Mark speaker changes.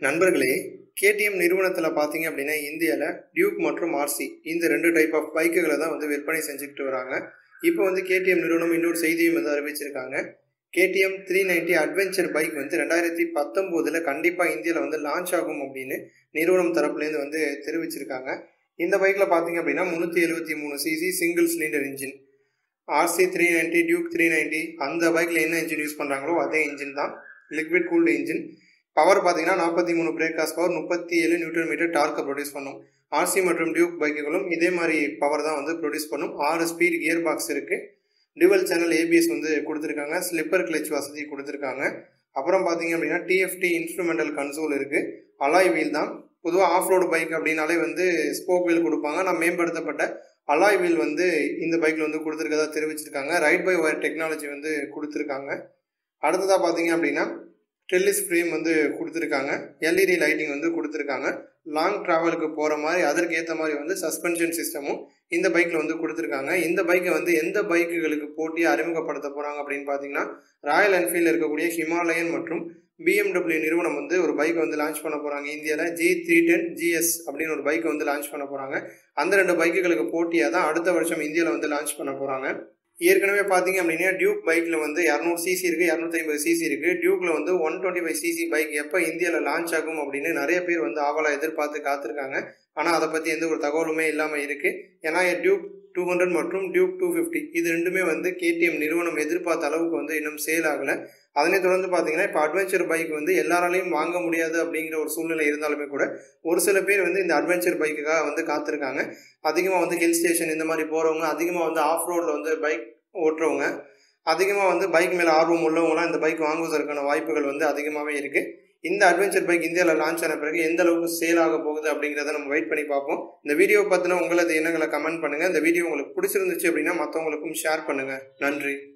Speaker 1: நண்பர்களே கேடிஎம் நிறுவனத்தில் பார்த்தீங்க அப்படின்னா இந்தியாவில் டியூக் மற்றும் ஆர்சி இந்த ரெண்டு டைப் ஆஃப் பைக்குகளை தான் வந்து விற்பனை செஞ்சுக்கிட்டு வராங்க இப்போ வந்து கேடிஎம் நிறுவனம் இன்னொரு செய்தியும் வந்து அறிவிச்சிருக்காங்க KTM three ninety adventure bike வந்து ரெண்டாயிரத்தி பத்தொம்போதில் கண்டிப்பாக இந்தியாவில் வந்து லான்ச் ஆகும் அப்படின்னு நிறுவனம் தரப்புலேருந்து வந்து தெரிவிச்சிருக்காங்க இந்த பைக்கில் பார்த்தீங்க அப்படின்னா முந்நூற்றி எழுபத்தி மூணு CC single cylinder engine RC three ninety Duke three ninety அந்த பைக்கில் என்ன இன்ஜின் யூஸ் பண்ணுறாங்களோ அதே இன்ஜின் தான் லிக்விட் கூல்டு இன்ஜின் பவர் பார்த்தீங்கன்னா நாற்பத்தி மூணு பிரேக் காஸ் பவர் முப்பத்தி ஏழு நியூட்டன் மீட்டர் டார்க்கை ப்ரொடியூஸ் பண்ணும் ஆர்சி மற்றும் டியூக் பைக்குகளும் இதே மாதிரி பவர் தான் வந்து ப்ரொடியூஸ் பண்ணும் ஆறு ஸ்பீட் கியர் பாக்ஸ் இருக்குது டிவல் சேனல் ஏபிஎஸ் வந்து கொடுத்துருக்காங்க ஸ்லிப்பர் கிளச் வசதி கொடுத்துருக்காங்க அப்புறம் பார்த்தீங்க அப்படின்னா டிஎஃப்டி இன்ஸ்ட்ருமெண்டல் கன்சோல் இருக்குது அலாய் வீல் தான் பொதுவாக ஆஃப் ரோடு பைக் அப்படின்னாலே வந்து ஸ்போக் வீல் கொடுப்பாங்க நான் மேம்படுத்தப்பட்ட அலாய் வீல் வந்து இந்த பைக்கில் வந்து கொடுத்துருக்கதா தெரிவிச்சிருக்காங்க ரைட் பை ஒயர் டெக்னாலஜி வந்து கொடுத்துருக்காங்க அடுத்ததாக பார்த்தீங்க அப்படின்னா டெல்லிஸ் ஃப்ரேம் வந்து கொடுத்துருக்காங்க எல்இடி லைட்டிங் வந்து கொடுத்துருக்காங்க லாங் ட்ராவலுக்கு போகிற மாதிரி அதற்கு ஏற்ற மாதிரி வந்து சஸ்பென்ஷன் சிஸ்டமும் இந்த பைக்கில் வந்து கொடுத்துருக்காங்க இந்த பைக்கை வந்து எந்த பைக்குகளுக்கு போட்டியாக அறிமுகப்படுத்த போகிறாங்க அப்படின்னு பார்த்தீங்கன்னா ராயல் என்ஃபீல்டில் இருக்கக்கூடிய ஹிமாலயன் மற்றும் பிஎம்டபிள்யூ நிறுவனம் வந்து ஒரு பைக்கை வந்து லான்ச் பண்ண போகிறாங்க இந்தியாவில் ஜி த்ரீ டென் ஜிஎஸ் அப்படின்னு ஒரு பைக்கை வந்து லான்ச் பண்ண போகிறாங்க அந்த ரெண்டு பைக்குகளுக்கு போட்டியாக தான் அடுத்த வருஷம் இந்தியாவில் வந்து லான்ச் பண்ண போகிறாங்க ஏற்கனவே பார்த்தீங்க அப்படின்னா டியூக் பைக்கில் வந்து இரநூறு சிசி இருக்குது இரநூத்தி ஐம்பது சிசி இருக்குது டியூக்கில் வந்து one twenty five CC bike எப்போ இந்தியாவில் லான்ச் ஆகும் அப்படின்னு நிறைய பேர் வந்து ஆவலாக எதிர்பார்த்து காத்திருக்காங்க ஆனால் அதை பற்றி எந்த ஒரு தகவலுமே இல்லாமல் இருக்குது ஏன்னா டியூக் டூ ஹண்ட்ரட் மற்றும் டியூக் டூ ஃபிஃப்டி இது ரெண்டுமே வந்து கேடிஎம் நிறுவனம் எதிர்பார்த்த அளவுக்கு வந்து இன்னும் சேல் ஆகலை அதனை தொடர்ந்து பார்த்தீங்கன்னா இப்போ அட்வென்ச்சர் பைக் வந்து எல்லாராலையும் வாங்க முடியாது அப்படிங்கிற ஒரு சூழ்நிலை இருந்தாலுமே கூட ஒரு சில பேர் வந்து இந்த அட்வென்ச்சர் பைக்குக்காக வந்து காத்திருக்காங்க அதிகமாக வந்து ஹில் ஸ்டேஷன் இந்த மாதிரி போகிறவங்க அதிகமாக வந்து ஆஃப் ரோடில் வந்து பைக் ஓட்டுறவங்க அதிகமாக வந்து பைக் மேலே ஆர்வம் உள்ளவங்களாம் இந்த பைக் வாங்குவதற்கான வாய்ப்புகள் வந்து அதிகமாகவே இருக்குது இந்த அட்வென்ச்சர் பைக் இந்தியாவில் லான்ச் ஆன பிறகு எந்த அளவுக்கு சேல் ஆக போகுது அப்படிங்கிறத நம்ம வெயிட் பண்ணி பார்ப்போம் இந்த வீடியோ பற்றின உங்களது எண்ணங்களை கமெண்ட் பண்ணுங்கள் இந்த வீடியோ உங்களுக்கு பிடிச்சிருந்துச்சு அப்படின்னா மற்றவங்களுக்கும் ஷேர் பண்ணுங்கள் நன்றி